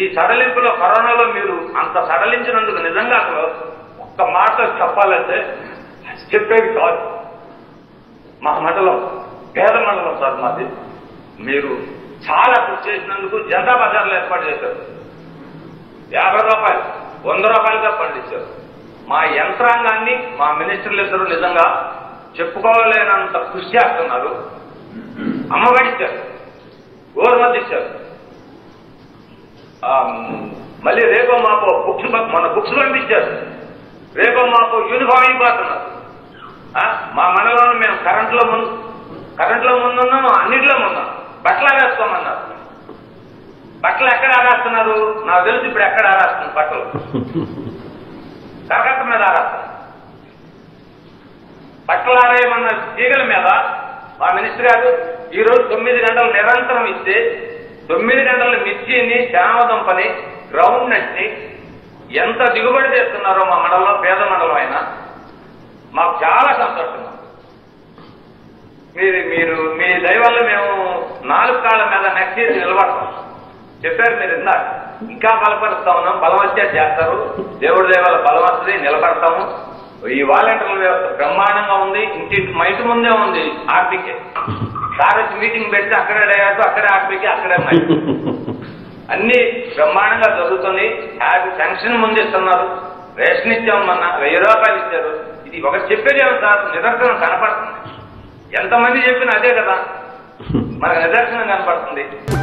ఈ సడలింపులో కరోనాలో మీరు అంత సడలించినందుకు నిజంగా అసలు ఒక్క మాట చెప్పాలంటే చెప్పేది కాదు మా మండలం పేద మండలం సార్ మాది మీరు చాలా కృషి చేసినందుకు జనతా బజార్లు ఏర్పాటు చేశారు యాభై రూపాయలు వంద రూపాయలుగా పండించారు మా యంత్రాంగాన్ని మా మినిస్టర్లు ఇద్దరు నిజంగా చెప్పుకోలేనంత కృషి చేస్తున్నారు అమ్మఒడి ఇచ్చారు గోరుమతి ఇచ్చారు ఆ, మళ్ళీ రేపో మాపో బుక్స్ ప- మన బుక్స్ పంపించారు రేపో మాపో యూనిఫామ్ ఇవ్వబోతున్నారు ఆ, మా మండలంలో మేము కరెంట్లో ముందు కరెంట్లో ముందున్నాం అన్నింటిలో ముందున్నాం బట్టలు ఆరేసుకోమన్నారు బట్టలు ఎక్కడ ఆరేస్తున్నారు నాకు తెలుసు ఇప్పుడు ఎక్కడ ఆరేస్తుంది బట్టలు కరకట్ట మీద ఆరేస్తున్నారు బట్టలు ఆరేయమన్న తీగల మీద మా మినిస్టర్ గారు ఈ రోజు తొమ్మిది గంటలు నిరంతరం ఇస్తే తొమ్మిది గంటల మిర్చిని శామదంపని గ్రౌండ్ నట్ని ఎంత దిగుబడి చేస్తున్నారో మా మండలంలో పేద మండలం అయినా మాకు చాలా సంతోషంగా ఉంది. మీరు మీరు మీ దయ వల్ల మేము నాలుగు కాళ్ళ మీద నెక్స్ట్ ఇయర్ నిలబడతాం చెప్పారు మీరు ఇందాక ఇంకా బలపరుస్తా ఉన్నాం బలం వచ్చే చేస్తారు దేవుడి దయ వల్ల బలం వస్తుంది నిలబడతాము ఈ వాలంటీర్ల వ్యవస్థ బ్రహ్మాండంగా ఉంది ఇంటి మా ఇంటి ముందే ఉంది ఆర్బీకే సార్ వచ్చి మీటింగ్ పెడితే అక్కడే డయాటు అక్కడే ఆర్బీకే అక్కడే మైక్ అన్ని బ్రహ్మాండంగా జరుగుతుంది హ్యాపీ పెన్షన్ ముందు ఇస్తున్నారు రేషన్ ఇచ్చామన్నా వెయ్యి రూపాయలు ఇచ్చారు ఇది ఒకటి చెప్పేదేమో సార్ నిదర్శనం కనపడుతుంది ఎంతమంది చెప్పినా అదే కదా మనకు నిదర్శనం కనపడుతుంది